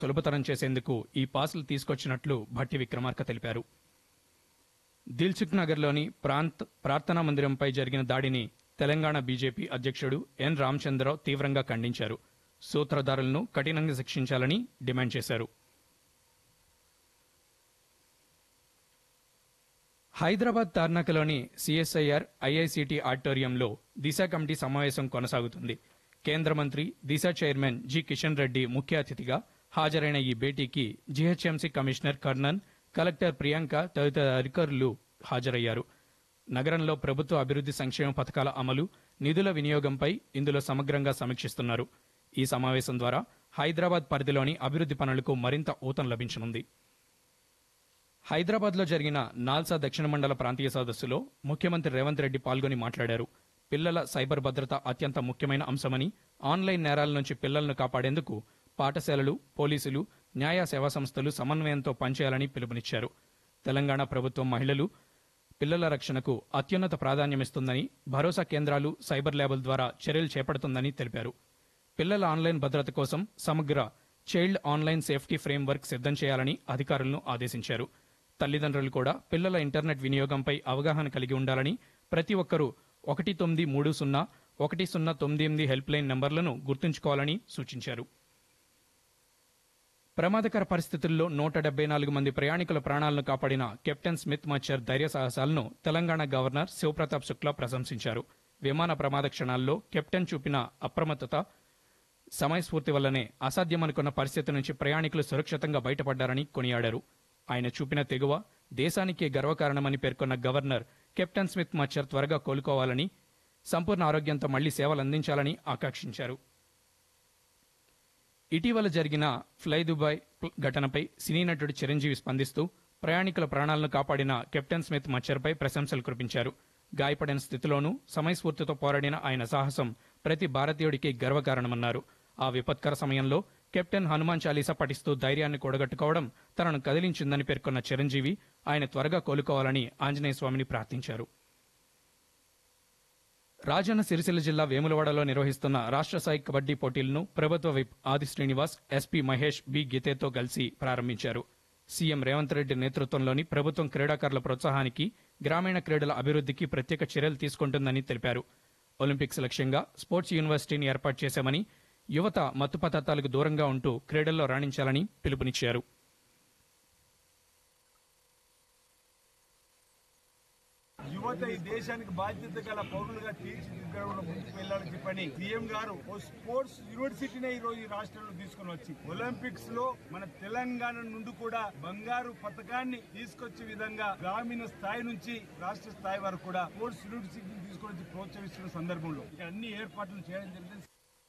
సులభతరం చేసేందుకు ఈ పాసులు తీసుకొచ్చినట్లు భట్టి విక్రమార్క తెలిపారు దిల్సుఖ్ నగర్లోని ప్రాంత్ ప్రార్థనా మందిరంపై జరిగిన దాడిని తెలంగాణ బీజేపీ అధ్యక్షుడు ఎన్ రామచంద్రరావు తీవ్రంగా ఖండించారు సూత్రధారులను కఠినంగా శిక్షించాలని డిమాండ్ చేశారు హైదరాబాద్ తార్నాకలోని సిఎస్ఐఆర్ ఐఐసిటి ఆడిటోరియంలో దిశ కమిటీ సమావేశం కొనసాగుతుంది కేంద్ర మంత్రి దిశ చైర్మన్ జి కిషన్ రెడ్డి ముఖ్య అతిథిగా హాజరైన ఈ భేటీకి GHMC commissioner Karnan collector Priyanka తదితర అధికారులు హాజరయ్యారు నగరంలో ప్రభుత్వ అభివృద్ధి సంక్షేమ పథకాల అమలు నిధుల వినియోగంపై ఇందులో సమగ్రంగా సమీక్షిస్తున్నారు ఈ సమావేశం ద్వారా హైదరాబాద్ పరిధిలోని అభివృద్ధి పనులకు మరింత ఊతం లభించనుంది హైదరాబాద్లో జరిగిన నాల్సా దక్షిణ మండల ప్రాంతీయ సదస్సులో ముఖ్యమంత్రి రేవంత్ రెడ్డి పాల్గొని మాట్లాడారు పిల్లల సైబర్ భద్రత అత్యంత ముఖ్యమైన అంశమని ఆన్లైన్ నేరాల నుంచి పిల్లలను కాపాడేందుకు పాఠశాలలు పోలీసులు న్యాయ సేవా సంస్థలు సమన్వయంతో పనిచేయాలని పిలుపునిచ్చారు తెలంగాణ ప్రభుత్వం మహిళలు పిల్లల రక్షణకు అత్యున్నత ప్రాధాన్యమిస్తుందని భరోసా కేంద్రాలు సైబర్ ల్యాబుల ద్వారా చర్యలు చేపడుతుందని తెలిపారు పిల్లల ఆన్లైన్ భద్రత కోసం సమగ్ర చైల్డ్ ఆన్లైన్ సేఫ్టీ ఫ్రేమ్వర్క్ సిద్ధం చేయాలని అధికారులను ఆదేశించారు తల్లిదండ్రులు కూడా పిల్లల ఇంటర్నెట్ వినియోగంపై అవగాహన కలిగి ఉండాలని ప్రతి ఒక్కరూ ఒకటి తొమ్మిది మూడు సున్నా ఒకటి సున్నా తొమ్మిది ఎనిమిది హెల్ప్ లైన్ నంబర్లను గుర్తుంచుకోవాలని సూచించారు ప్రమాదకర పరిస్థితుల్లో నూట డెబ్బై నాలుగు మంది ప్రయాణికుల ప్రాణాలను కాపాడిన కెప్టెన్ స్మిత్ మచ్చర్ ధైర్య సాహసాలను తెలంగాణ గవర్నర్ శివప్రతాప్ శుక్లా ప్రశంసించారు విమాన ప్రమాద క్షణాల్లో కెప్టెన్ చూపిన అప్రమత్తత సమయస్ఫూర్తి వల్లనే అసాధ్యమనుకున్న పరిస్థితి నుంచి ప్రయాణికులు సురక్షితంగా బయటపడ్డారని కొనియాడారు ఆయన చూపిన తెగువ దేశానికే గర్వకారణమని పేర్కొన్న గవర్నర్ కెప్టెన్ స్మిత్ మచ్చర్ త్వరగా కోలుకోవాలని సంపూర్ణ ఆరోగ్యంతో మళ్లీ సేవలు అందించాలని ఆకాంక్షించారు ఇటీవల జరిగిన ఫ్లై దుబాయ్ ప్ల- ఘటనపై సినీ నటుడు చిరంజీవి స్పందిస్తూ ప్రయాణికుల ప్రాణాలను కాపాడిన కెప్టెన్ స్మిత్ మచ్చర్పై ప్రశంసలు కురిపించారు గాయపడిన స్థితిలోనూ సమయస్ఫూర్తితో పోరాడిన ఆయన సాహసం ప్రతి భారతీయుడికి గర్వకారణమన్నారు ఆ విపత్కర సమయంలో కెప్టెన్ హనుమాన్ చాలీసా పఠిస్తూ ధైర్యాన్ని కూడగట్టుకోవడం తనను కదిలించిందని పేర్కొన్న చిరంజీవి ఆయన త్వరగా కోలుకోవాలని ఆంజనేయ స్వామిని ప్రార్థించారు రాజన్న సిరిసిల్ల జిల్లా వేములవాడలో నిర్వహిస్తున్న రాష్ట్ర స్థాయి కబడ్డీ పోటీలను ప్రభుత్వ whip Adi Srinivas SP Mahesh B గీతేతో కలిసి ప్రారంభించారు సీఎం రేవంత్ రెడ్డి నేతృత్వంలోని ప్రభుత్వం క్రీడాకారుల ప్రోత్సాహానికి గ్రామీణ క్రీడల అభివృద్ధికి ప్రత్యేక చర్యలు తీసుకుంటుందని తెలిపారు ఒలింపిక్స్ లక్ష్యంగా స్పోర్ట్స్ యూనివర్సిటీని ఏర్పాటు చేశామని యువత మత్తు పదార్థాలకు దూరంగా ఉంటూ క్రీడల్లో రాణించాలని పిలుపునిచ్చారు యువత ఈ దేశానికి బాధ్యత గల పౌరులుగా తీర్చిదిద్దడంలో ముందుకు వెళ్లాలని చెప్పని సీఎం గారు ఓ స్పోర్ట్స్ యూనివర్సిటీనే ఈ రోజు ఈ రాష్ట్రంలో తీసుకుని వచ్చి ఒలింపిక్స్ లో మన తెలంగాణ నుండి కూడా బంగారు పథకాన్ని తీసుకొచ్చే విధంగా గ్రామీణ స్థాయి నుంచి రాష్ట్ర స్థాయి వరకు కూడా స్పోర్ట్స్ యూనివర్సిటీని తీసుకొని వచ్చి ప్రోత్సహిస్తున్న సందర్భంలో ఇక అన్ని ఏర్పాట్లు చేయడం జరిగింది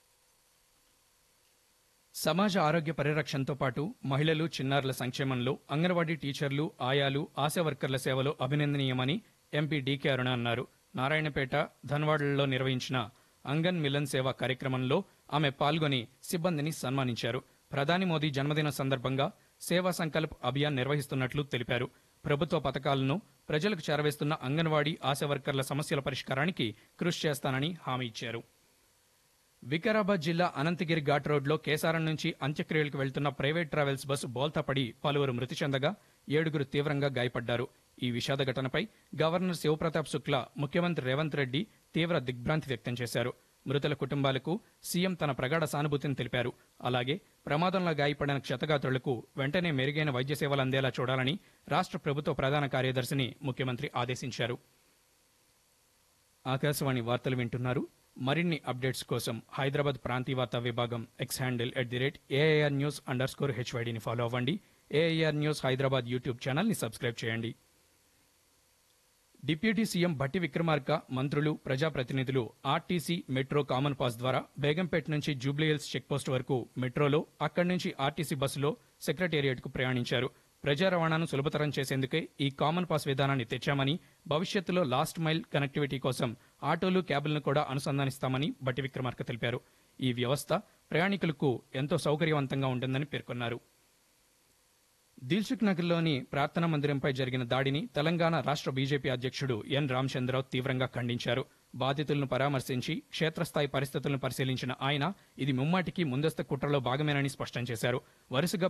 సమాజ ఆరోగ్య పరిరక్షణతో పాటు మహిళలు చిన్నారుల సంక్షేమంలో అంగన్వాడీ టీచర్లు ఆయాలు ఆశా వర్కర్ల సేవలు అభినందనీయమని ఎంపీ డీకే అరుణ అన్నారు నారాయణపేట ధన్వాడలలో నిర్వహించిన అంగన్ మిలన్ సేవ కార్యక్రమంలో ఆమె పాల్గొని సిబ్బందిని సన్మానించారు ప్రధాని మోదీ జన్మదిన సందర్భంగా సేవా సంకల్ప్ అభియాన్ నిర్వహిస్తున్నట్లు తెలిపారు ప్రభుత్వ పథకాలను ప్రజలకు చేరవేస్తున్న అంగన్వాడీ ఆశా వర్కర్ల సమస్యల పరిష్కారానికి కృషి చేస్తానని హామీ ఇచ్చారు వికారాబాద్ జిల్లా అనంతగిరి ఘాట్ రోడ్లో కేసారం నుంచి అంత్యక్రియలకు వెళ్తున్న ప్రైవేట్ ట్రావెల్స్ బస్సు బోల్తాపడి పలువురు మృతి చెందగా ఏడుగురు తీవ్రంగా గాయపడ్డారు ఈ విషాద ఘటనపై గవర్నర్ శివప్రతాప్ శుక్లా ముఖ్యమంత్రి రేవంత్ రెడ్డి తీవ్ర దిగ్భ్రాంతి వ్యక్తం చేశారు మృతుల కుటుంబాలకు సీఎం తన ప్రగాఢ సానుభూతిని తెలిపారు అలాగే ప్రమాదంలో గాయపడిన క్షతగాత్రులకు వెంటనే మెరుగైన వైద్య సేవలు అందేలా చూడాలని రాష్ట్ర ప్రభుత్వ ప్రధాన కార్యదర్శిని ముఖ్యమంత్రి ఆదేశించారు ఆకాశవాణి వార్తలు వింటున్నారు మరిన్ని అప్డేట్స్ కోసం హైదరాబాద్ ప్రాంతీయ వార్తా విభాగం X handle at the rate AIR news underscore హెచ్వైడిని ఫాలో అవ్వండి ఏఐఆర్ న్యూస్ హైదరాబాద్ యూట్యూబ్ ఛానల్ని సబ్స్క్రైబ్ చేయండి డిప్యూటీ సీఎం భట్టి విక్రమార్క మంత్రులు ప్రజాప్రతినిధులు ఆర్టీసీ మెట్రో కామన్ పాస్ ద్వారా బేగంపేట నుంచి జూబ్లీహిల్స్ చెక్పోస్ట్ వరకు మెట్రోలో అక్కడి నుంచి ఆర్టీసీ బస్సులో సెక్రటేరియట్కు ప్రయాణించారు ప్రజా రవాణాను సులభతరం చేసేందుకే ఈ కామన్ పాస్ విధానాన్ని తెచ్చామని భవిష్యత్తులో లాస్ట్ మైల్ కనెక్టివిటీ కోసం ఆటోలు క్యాబులను కూడా అనుసంధానిస్తామని బట్టి విక్రమార్క తెలిపారు ఈ వ్యవస్థ ప్రయాణికులకు ఎంతో సౌకర్యవంతంగా ఉంటుందని పేర్కొన్నారు దిల్సుఖ్ నగర్లోని ప్రార్థనా మందిరంపై జరిగిన దాడిని తెలంగాణ రాష్ట్ర బీజేపీ అధ్యక్షుడు ఎన్ రామచంద్రరావు తీవ్రంగా ఖండించారు బాధితులను పరామర్శించి క్షేత్రస్థాయి పరిస్థితులను పరిశీలించిన ఆయన ఇది ముమ్మాటికి ముందస్తు కుట్రలో భాగమేనని స్పష్టం చేశారు వరుసగా